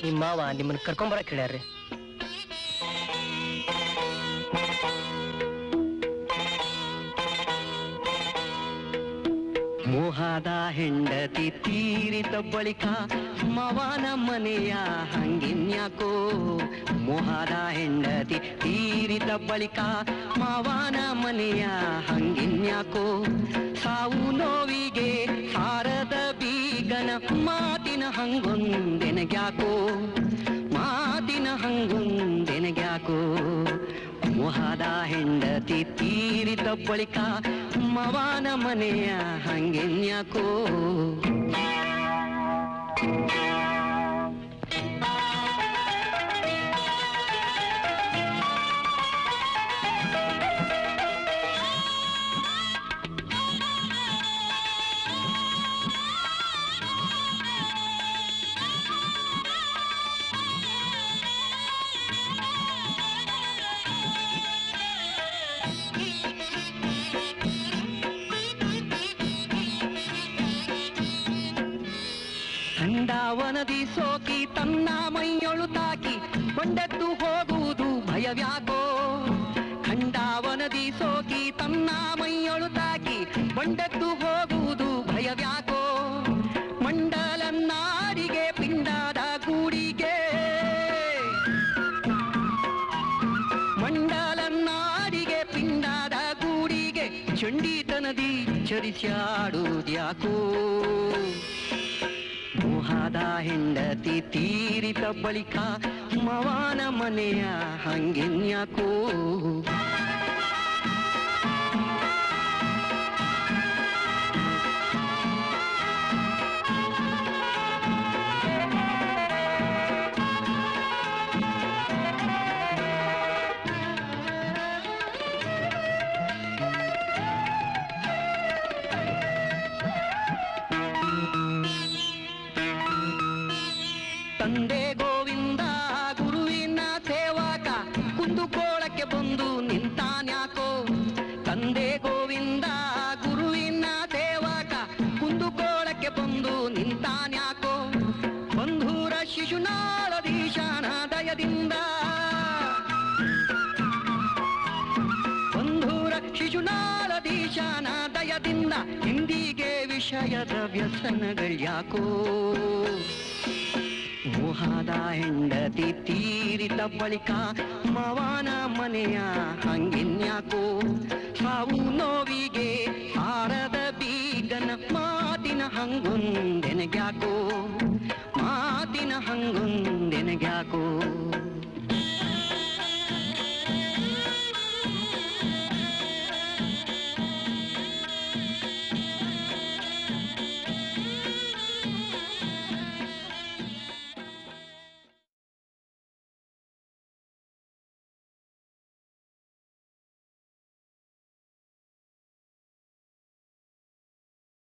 ನಿಮ್ಮ ಮಾವ ನಿಮ್ಮನ್ನ ಕರ್ಕೊಂಬರಕ್ ಹೇಳ್ಯಾರ್ರಿ ಮೋಹದ ಹೆಂಡತಿ ತೀರಿದ ಬಳಿಕ ಮವನ ಮನೆಯ ಹಂಗಿನ್ಯಾಕೋ ಮೋಹದ ಹೆಂಡತಿ ತೀರಿದ ಬಳಿಕ ಮವನ ಮನೆಯ ಹಂಗಿನ್ಯಾಕೋ ಸಾವು ನೋವಿಗೆ ಸಾರದ ಬೀಗನ ಮಾತಿನ ಹಂಗೊಂದೆನಗ್ಯಾಕೋ ಮಾತಿನ ಹಂಗೊಂದೆನಗ್ಯಾಕೋ ಮೋಹದ ಹೆಂಡತಿ ತೀರಿದ ಬಳಿಕ ಮವನ ಮನೆಯ ಹಂಗೆನ್ಯಾಕೋ ಖಂಡಾವನದಿ ಸೋಕಿ ತನ್ನ ಮೈಯೊಳು ತಾಕಿ ಕೊಂಡೆದ್ದು ಹೋಗುವುದು ಭಯವ್ಯಾಕೋ ಖಂಡಾವನದಿ ಸೋಕಿ ತನ್ನ ಮೈಯೊಳು ತಾಕಿ ಕೊಂಡೆದ್ದು ಹೋಗುವುದು ಭಯವ್ಯಾಕೋ ಮಂಡಲನ್ನಾರಿಗೆ ಪಿಂಡಾದ ಗೂಡಿಗೆ ಮಂಡಲನ್ನಾರಿಗೆ ಪಿಂಡಾದ ಗೂಡಿಗೆ ಚಂಡೀತನದಿ ಚರಿಸ್ಯಾಡುದ್ಯಾಕೋ ಮೋಹದ ಹೆಂಡತಿ ತೀರಿದ ಬಳಿಕ ಮವನ ಮನೆಯ ಹಂಗೆನ್ಯಾಕೋ ತಂದೆ ಗೋವಿಂದ ಗುರುವಿನ ಸೇವಕ ಕುಂದುಕೋಳಕ್ಕೆ ಬಂದು ನಿಂತಾನ್ಯಾಕೋ ತಂದೆ ಗೋವಿಂದ ಗುರುವಿನ ಸೇವಕ ಕುಂದುಕೋಳಕ್ಕೆ ಬಂದು ನಿಂತಾನ್ಯಾಕೋ ಬಂಧೂರ ಶಿಶುನಾಳದೀಶಾನ ದಯದಿಂದ ಬಂಧೂರ ಶಿಶುನಾಳದೀಶಾನ ದಯದಿಂದ ಹಿಂದಿಗೆ ವಿಷಯದ ವ್ಯಸನಗಳ್ಯಾಕೋ ಮೋಹದ ಹೆಂಡತಿ ತೀರಿದ ಬಳಿಕ ಮವನ ಮನೆಯ ಹಂಗಿನ್ಯಾಕೋ ಸಾವು ನೋವಿಗೆ ಸಾರದ ಬೀಗನ ಮಾತಿನ ಹಂಗೊಂದೆನಗ್ಯಾಕೋ